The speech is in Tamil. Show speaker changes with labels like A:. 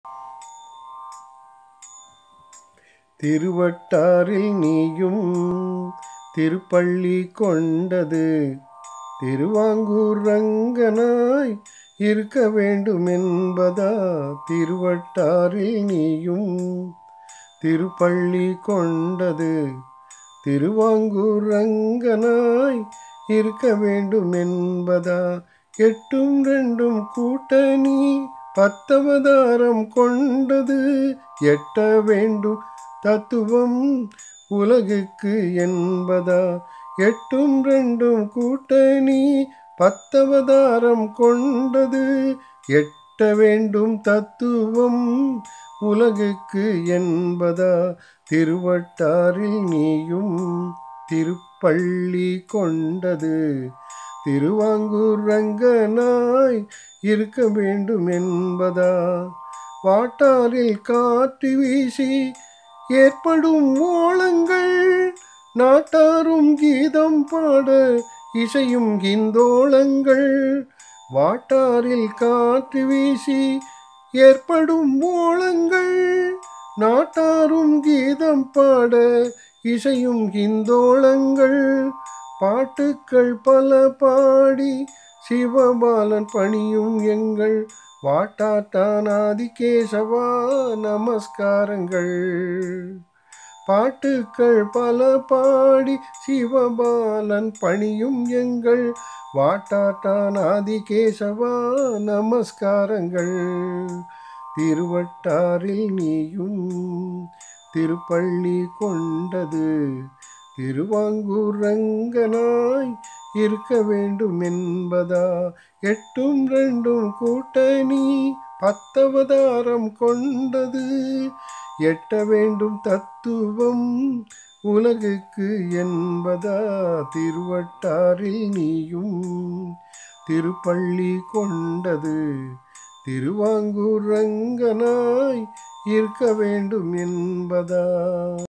A: திருவட்டாரில் நீயும் திருப்பள்ளி கொண்டது திருவாங்கூர் ரங்கனாய் இருக்க வேண்டும் என்பதா திருவட்டாரில் நீயும் திருப்பள்ளி கொண்டது திருவாங்கூர் ரங்கனாய் இருக்க வேண்டும் என்பதா எட்டும் ரெண்டும் கூட்டணி பத்தவதாரம் கொண்டது எட்ட வேண்டும் தத்துவம் உலகுக்கு என்பதா எட்டும் ரெண்டும் கூட்டணி பத்தவதாரம் கொண்டது எட்ட வேண்டும் தத்துவம் உலகுக்கு என்பதா திருவட்டாரில் நீயும் திருப்பள்ளி கொண்டது திருவாங்கூர் ரங்கனாய் இருக்க வேண்டும் என்பதா வாட்டாரில் காற்று வீசி ஏற்படும் ஓலங்கள் நாட்டாரும் கீதம் பாட இசையும் கிந்தோளங்கள் வாட்டாரில் காற்று வீசி ஏற்படும் ஓலங்கள் நாட்டாரும் கீதம் பாட இசையும் கிந்தோளங்கள் பாட்டுக்கள் பல பாடி சிவபாலன் பணியும் எங்கள் வாட்டாட்டானாதி கேசவா நமஸ்காரங்கள் பாட்டுக்கள் பல பாடி சிவபாலன் பணியும் எங்கள் வாட்டாட்டானாதி கேசவா நமஸ்காரங்கள் திருவட்டாரில் நீயும் திருப்பள்ளி கொண்டது திருவாங்கூர் ரங்கனாய் இருக்க வேண்டும் என்பதா எட்டும் ரெண்டும் கூட்டணி பத்தவதாரம் கொண்டது எட்ட வேண்டும் தத்துவம் உலகுக்கு என்பதா திருவட்டாரில் நீயும் திருப்பள்ளி கொண்டது திருவாங்கூர் ரங்கனாய் இருக்க வேண்டும் என்பதா